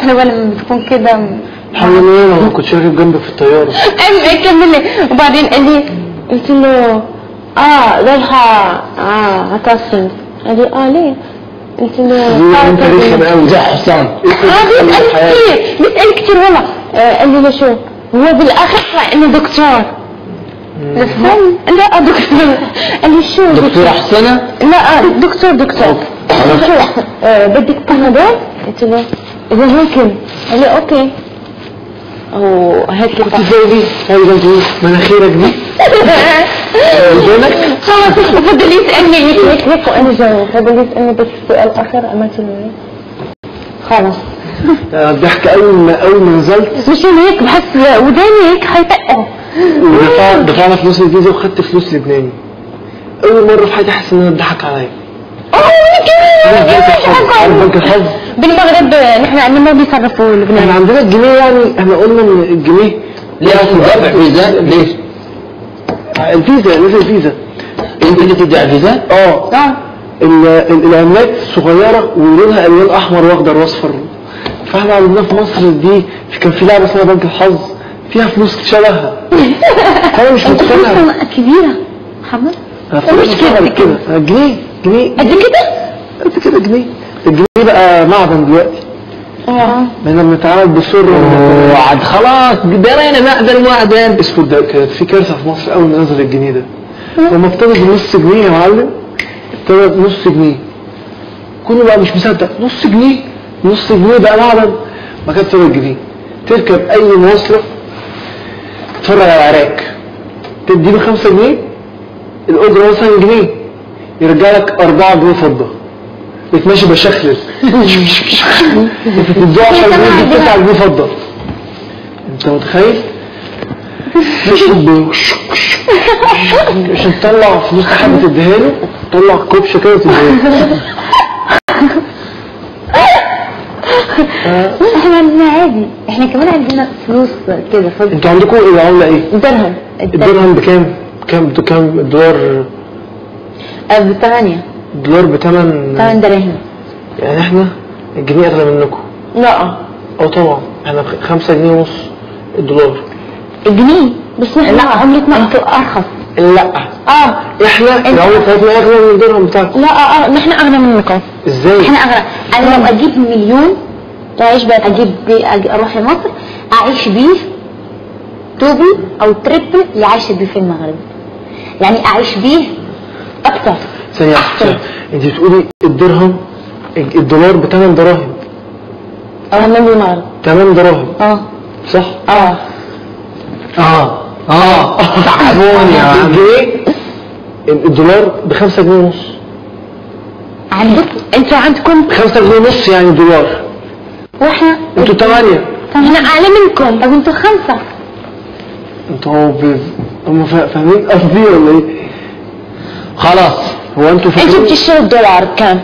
احنا لما بتكون كده الحمد لله انا ما كنتش راكب جنبي في الطياره ايوه كمل لي وبعدين قال لي قلت له اه رايحه اه هتصل قال لي اه ليه؟ قلت له دي انت رخم قوي زي حسام اه بيسأل كتير بيسأل كتير والله آه قال لي لا شو هو بالاخر طلع انه دكتور فهم؟ لا دكتور قال لي شو دكتور حسنة لا آه، دكتور دكتور قلت له آه، بدك بنادول قلت له اذا ممكن قال لي اوكي وهيك كنت ازاي دي؟ هاي ده انت ايه؟ مناخيرك دي؟ ودانك؟ خلاص وفضل يسألني هيك هيك هيك وانا جاوب فضل يسألني بس السؤال الاخر عملت له هيك. خلص آه، الضحك اول ما اول ما نزلت مشان هيك بحس وداني هيك حيطقوا ودفع- دفعنا فلوس الفيزا وخدت فلوس لبناني اول مره في حياتي احس ان انا اتضحك عليا عارف بنك الحظ عارف بنك الحظ بالمغرب نحن عندنا ما بيصرفوا احنا لبنان عندنا الجنيه يعني احنا قلنا ان الجنيه ليه تدفع فيزا ليش؟ الفيزا نزل الفيزا انت اللي تدفع فيزا؟ اه اه ال- ال- العملات صغيرة ولونها ألوان أحمر وأخضر وأصفر فاحنا عندنا في مصر دي في كان في لعبة اسمها بنك الحظ فيها فلوس شبهها أنا مش مقتنع كبيرة محمد أنا فلوس مش كده، كده كده جنيه جنيه قد كده؟ قد كده جنيه الجنيه بقى معدن دلوقتي اه بقينا بنتعامل بسر وعد خلاص قدرنا معدن معدن اسود ده كانت في كارثة في مصر أول ما نزل الجنيه ده لما ابتدى بنص جنيه يا معلم ابتدى بنص جنيه كله بقى مش مصدق نص جنيه نص جنيه بقى معدن ما كانت تساوي الجنيه تركب أي مواصلة تتفرج على العراق تديله خمسة جنيه الأجرة مثلا جنيه يرجع لك أربعة جنيه فضة يتمشي بشخلل انت تدوه 10 جنيه دي 9 جنيه فضة انت متخيل؟ تشرب عشان تطلع فلوس حد تديها له تطلع كوبشه كده وتديها له احنا عندنا عادي احنا كمان عندنا فلوس كده فضل انتوا عندكم العمله ايه؟ درهم الدرهم بكام؟ بكام بكام الدولار آه، بثمانية الدولار بتمن ثمان دراهم يعني احنا الجنيه اغلى منكم لا اه طبعا احنا بخ- خمسة جنيه ونص الدولار الجنيه بس نحن لا عملتنا انتوا ارخص لا اه احنا العمله بتاعتنا اغلى من الدرهم بتاعكم لا اه اه نحن اغنى منكم ازاي؟ احنا اغنى انا لو اجيب مليون تعيش بقى اجيب بي أجي اروح لمصر اعيش بيه توبل او تريبل اللي عايشه بيه في المغرب يعني اعيش بيه اكتر ثانية واحدة انت بتقولي الدرهم الدولار بثمان دراهم اه من المغرب ثمان دراهم اه صح؟ اه اه اه تعبوني يا عم الجنيه الدولار بخمسة جنيه ونص عندك انتوا عندكم خمسة جنيه ونص يعني دولار واحنا انتوا ثمانية احنا اعلى منكم طب انتوا خمسة انتوا ب... هم فا- فاهمين قصدي ولا ايه؟ خلاص هو انتوا انتوا فاكرين بتشتروا الدولار بكام؟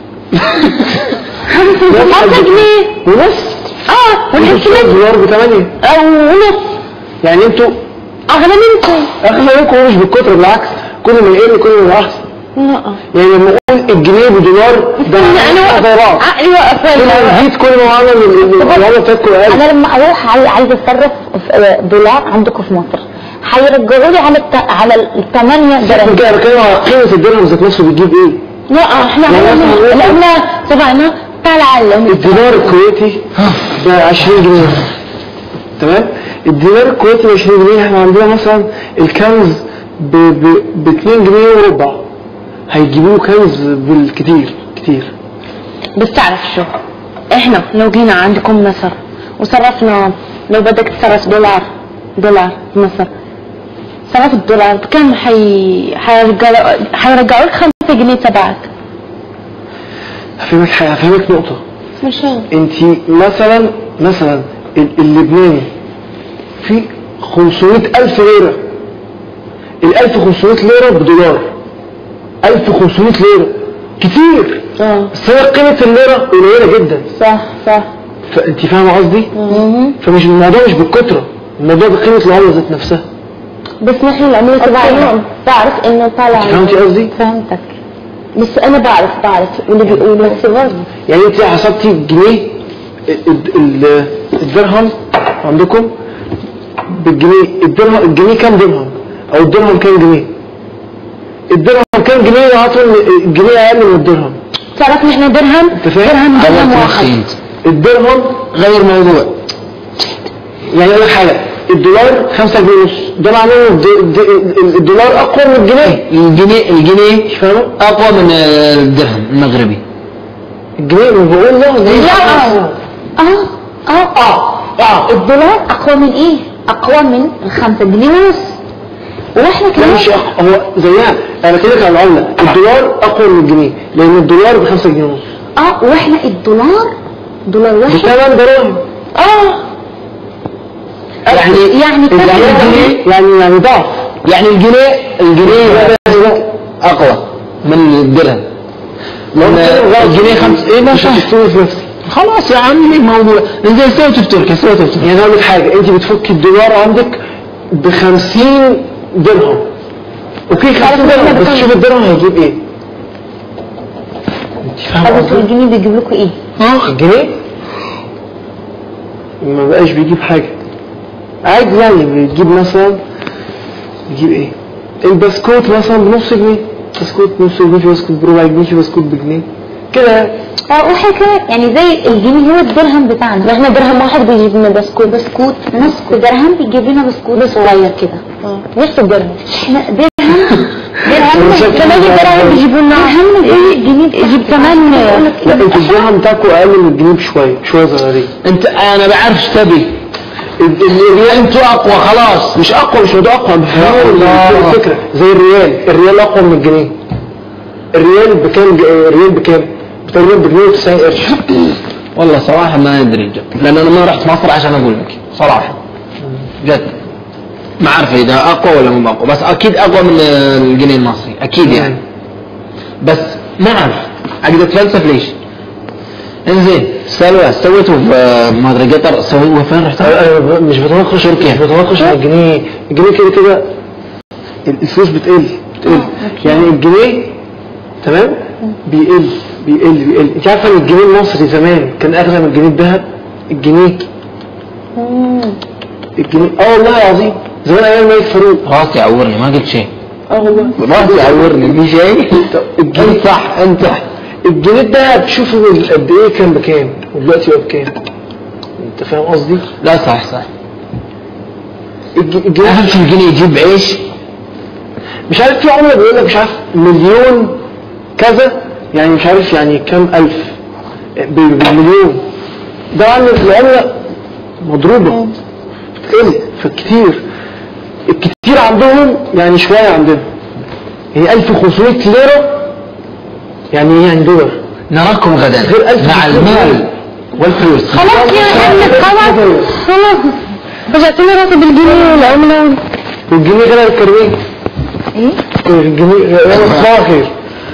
خمسة جنيه ونص اه انتوا ونحكي بتشتروا الدولار بثمانية او ونص يعني انتوا اغلى منكم اغلى منكم مش بالكتر بالعكس كل ما يقل كل ما يبقى احسن لا يعني لما اقول الجنيه بدولار ده انا احنا زي بعض عقلي واقف كل ما يزيد كل ما معانا العمله بتاعتكم اقل انا لما اروح عاي- عايزه اتصرف في دولار عندكم في مصر هيرجعوا لي على الت... على الثمانية درهم كده بتكلم على قيمه الدرهم ذات نفسه بتجيب ايه؟ لا احنا يعني عملنا مثلاً العملة تبعنا طالعة العملة الدينار الكويتي ب 20 جنيه تمام الدينار الكويتي ب 20 جنيه احنا عندنا مثلا الكنز ب ب ب 2 جنيه وربع هيجيبوه كنز بالكتير كتير بس تعرف شو احنا لو جينا عندكم مصر وصرفنا لو بدك تصرف دولار دولار في مصر صرفت الدولار بكم حي... حيرجعوا حيرجعوا لك 5 جنيه تبعك هفهمك حاجه هفهمك نقطه مش هو انت مثلا مثلا ال- اللبناني في 500 ألف ليرة ال 1500 ليرة بدولار 1500 ليرة كتير اه بس هي قيمة الليرة قليلة جدا صح صح فانت فاهمة قصدي؟ فمش الموضوع مش بالكترة الموضوع بقيمة العملة ذات نفسها بس نحن العملية تبعنا بعرف انه طالع فهمتي قصدي؟ فهمتك بس انا بعرف بعرف واللي بيقولوا بس برضه يعني انت حسبتي جنيه ال- ال- الدرهم عندكم بالجنيه الدرهم الجنيه كام درهم او الدرهم كام جنيه الدرهم كام جنيه وهاتوا الجنيه اقل من الدرهم تعرف احنا درهم أنت فاهم؟ درهم درهم أول واحد تمثيل. الدرهم غير موضوع يعني اقول لك حاجه الدولار 5 جنيه ونص ده معناه ان الد- الد- الدولار اقوى من الجنيه الجنيه الجنيه مش فاهم اقوى من الدرهم المغربي الجنيه ما بقول لا لا اه اه اه اه الدولار اقوى من ايه اقوى من الخمسة جنيه ونص واحنا لا كمان مش أق- هو زيها انا بكلمك على العمله الدولار اقوى من الجنيه لان الدولار ب 5 جنيه ونص اه واحنا الدولار دولار واحد بثمان دراهم اه يعني يعني يعني كم الجنيه يعني يعني ضعف يعني الجنيه الجنيه اقوى من الدرهم لان الجنيه خمس ايه ما مش صح هتشتري في نفسي خلاص يا عمي موضوع انزين سويته في تركيا سويته في تركيا يعني اقول لك حاجه انت بتفكي الدولار عندك ب 50 درهم اوكي 50 درهم بس شوف الدرهم هيجيب ايه انت فاهم طب قصدي؟ الجنيه بيجيب لكم ايه الجنيه ما بقاش بيجيب حاجة عادي يعني بيجيب مثلا بيجيب ايه البسكوت مثلا بنص جنيه بسكوت نص جنيه في بسكوت بربع جنيه في بسكوت بجنيه كده يعني. اه واحنا كمان يعني زي الجنيه هو الدرهم بتاعنا احنا درهم واحد بيجيب لنا بسكوت بسكوت نص درهم بيجيب لنا بسكوت صغير كده نص الدرهم احنا درهم درهم شايف كمان كده الدرهم بقى. بيجيبوا لنا درهم زي الجنيه يجيب كمان لا انت الدرهم بتاعكم اقل من الجنيه بشوية شوية صغيرين انت انا بعرف ايش تبي ال- ال- الريال انتوا اقوى خلاص مش اقوى مش ده اقوى يا الله. الفكرة زي الريال الريال اقوى من الجنيه الريال بكام ج- الريال بكام تقريبا بجنيه و90 قرش والله صراحه ما ادري جد لان انا ما رحت مصر عشان اقول لك صراحه جد ما اعرف اذا اقوى ولا مو اقوى بس اكيد اقوى من الجنيه المصري اكيد يعني بس ما اعرف اقدر اتفلسف ليش انزين سلوى سويته في ما ادري قطر سويته فين رحت أنا ب- مش بتناقش مش بتناقش على الجنيه الجنيه كده كده الفلوس بتقل بتقل يعني الجنيه تمام بيقل بيقل بيقل انت عارفه ان الجنيه المصري زمان كان اغلى من الجنيه الذهب الجنيه الجنيه اه والله العظيم زمان ايام الملك فاروق راسي يعورني ما قلت شيء اه والله راسي يعورني في شيء الجنيه انت صح انت صح الجنيه الذهب شوف من قد ايه كان بكام ودلوقتي هو بكام انت فاهم قصدي لا صح صح الج- الجنيه اهم شيء الجنيه يجيب عيش مش عارف في عملة بيقول لك مش عارف مليون كذا يعني مش عارف يعني كام ألف ب- بالمليون ده عن العملة مضروبة بتقل فكتير الكتير عندهم يعني شوية عندنا يعني 1500 ليرة يعني ايه يعني دولار نراكم غدا غير ألف مع مليون. المال والفلوس خلاص يا محمد خلاص خلاص رجعتني راسي بالجنيه والعملة والجنيه غير الكرويه ايه الجنيه غير صباح خير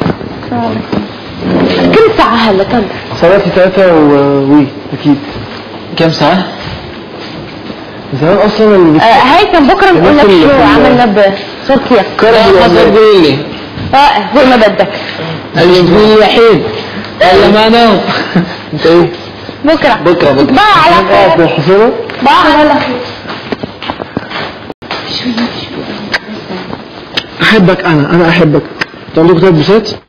كم ساعة هلا كم صلاتي ثلاثة وي أكيد كم ساعة؟ زمان أصلا اللي آه هيثم بكرة نقول لك مثل شو في- عملنا بتركيا لا ما تقولي لي اه زي ما بدك الجنيه الوحيد ولا ما نوم أنت إيه؟ بكرة بكرة بكرة باع على اه خير في الحصيلة باع على خير أحبك أنا أنا أحبك أنت عندك ثلاث بوسات